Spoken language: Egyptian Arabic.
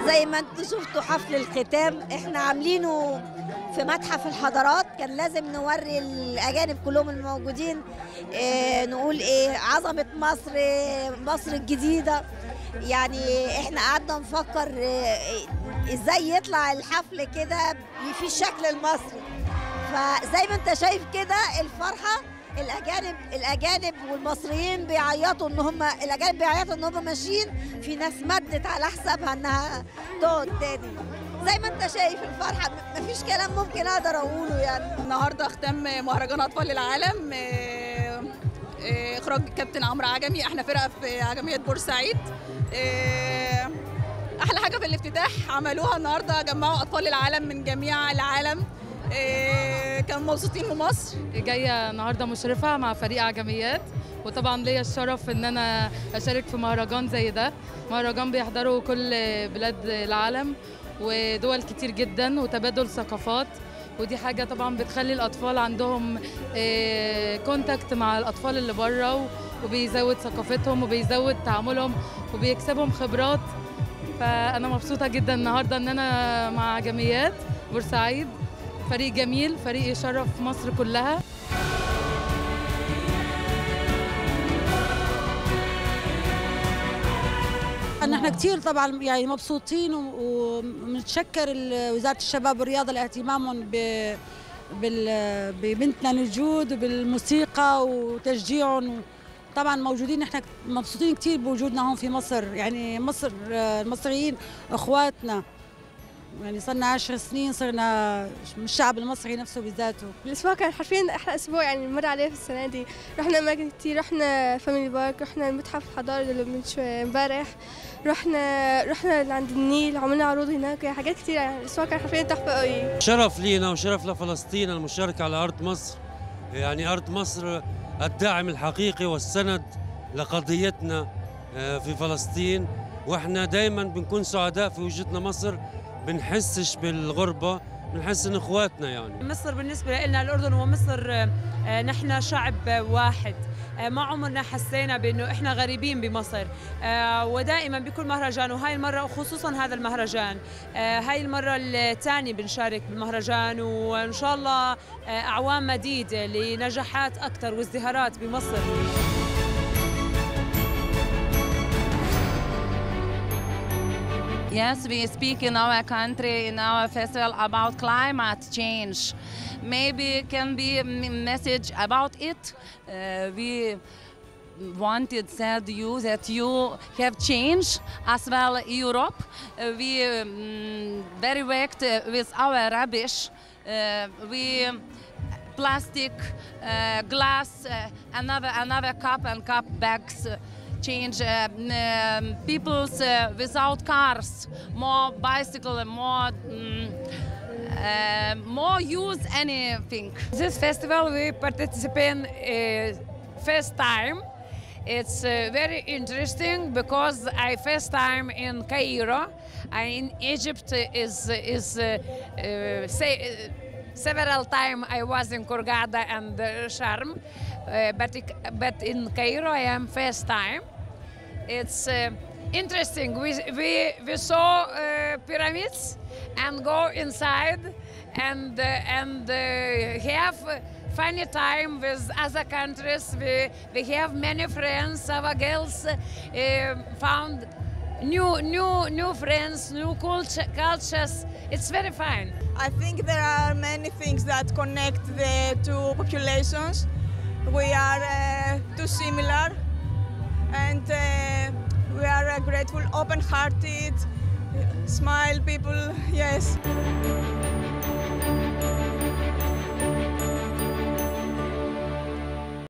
زي ما انتم شفتوا حفل الختام احنا عاملينه في متحف الحضارات كان لازم نوري الاجانب كلهم الموجودين اه نقول ايه عظمه مصر إيه مصر الجديده يعني احنا قعدنا نفكر اه ازاي يطلع الحفل كده في الشكل المصري فزي ما انت شايف كده الفرحه الاجانب الاجانب والمصريين بيعيطوا ان هم الاجانب بيعيطوا ان هم ماشيين في ناس مدت على حسابها انها تقعد تاني زي ما انت شايف الفرحه مفيش كلام ممكن اقدر اقوله يعني النهارده ختام مهرجان اطفال العالم آه، آه، اخراج كابتن عمرو عجمي احنا فرقه في عجميه بورسعيد آه، احلى حاجه في الافتتاح عملوها النهارده جمعوا اطفال العالم من جميع العالم آه، كانوا مبسوطين في مصر جايه النهارده مشرفه مع فريق عجميات وطبعا ليا الشرف ان انا اشارك في مهرجان زي ده مهرجان بيحضره كل بلاد العالم ودول كتير جدا وتبادل ثقافات ودي حاجه طبعا بتخلي الاطفال عندهم كونتاكت مع الاطفال اللي بره وبيزود ثقافتهم وبيزود تعاملهم وبيكسبهم خبرات فانا مبسوطه جدا النهارده ان انا مع جمعيات بورسعيد فريق جميل فريق يشرف مصر كلها ان احنا كثير طبعا يعني مبسوطين وبنتشكر وزاره الشباب والرياضه لاهتمامهم ب بال- ببنتنا نجود وبالموسيقى وتشجيعهم طبعا موجودين احنا مبسوطين كثير بوجودنا هون في مصر يعني مصر المصريين اخواتنا يعني صرنا عشر سنين صرنا الشعب المصري نفسه بذاته الاسبوع كان حرفيا احلى اسبوع يعني مر عليه في السنه دي رحنا اماكن كتير رحنا فاميلي بارك رحنا المتحف الحضاري اللي من شوي امبارح رحنا رحنا عند النيل عملنا عروض هناك حاجات كتير يعني الاسبوع كان حرفيا تحفه قوي شرف لينا وشرف لفلسطين المشاركة على أرض مصر يعني أرض مصر الداعم الحقيقي والسند لقضيتنا آه، في فلسطين وإحنا دايما بنكون سعداء في وجودنا مصر بنحسش بالغربة بنحس إن إخواتنا يعني مصر بالنسبة لنا الأردن ومصر آه، نحن شعب واحد آه، ما عمرنا حسينا بأنه إحنا غريبين بمصر آه، ودائما بكل مهرجان وهاي المرة وخصوصا هذا المهرجان آه، هاي المرة الثانية بنشارك بالمهرجان وإن شاء الله آه، أعوام مديدة لنجاحات أكثر وازدهارات بمصر Yes, we speak in our country, in our festival about climate change. Maybe it can be a m- message about it. Uh, we wanted said you that you have changed as well Europe. Uh, we um, very worked uh, with our rubbish. Uh, we plastic, uh, glass, uh, another another cup and cup bags. Uh, change uh, um, people's uh, without cars, more bicycle and more. mm, uh, more use anything. This festival we participate in uh, first time. It's uh, very interesting because I first time in Cairo. I in Egypt is is uh, uh, say, uh, several time I was in Kurgada and uh, Sharm, uh, but it- but in Cairo I am first time. It's uh, interesting. We, we, we saw uh, pyramids and go inside and, uh, and uh, have funny time with other countries. We, we have many friends. Our girls uh, found new, new, new friends, new culture, cultures. It's very fine. I think there are many things that connect the two populations. We are uh, too similar and uh, we are uh, grateful, open hearted, smile people, yes.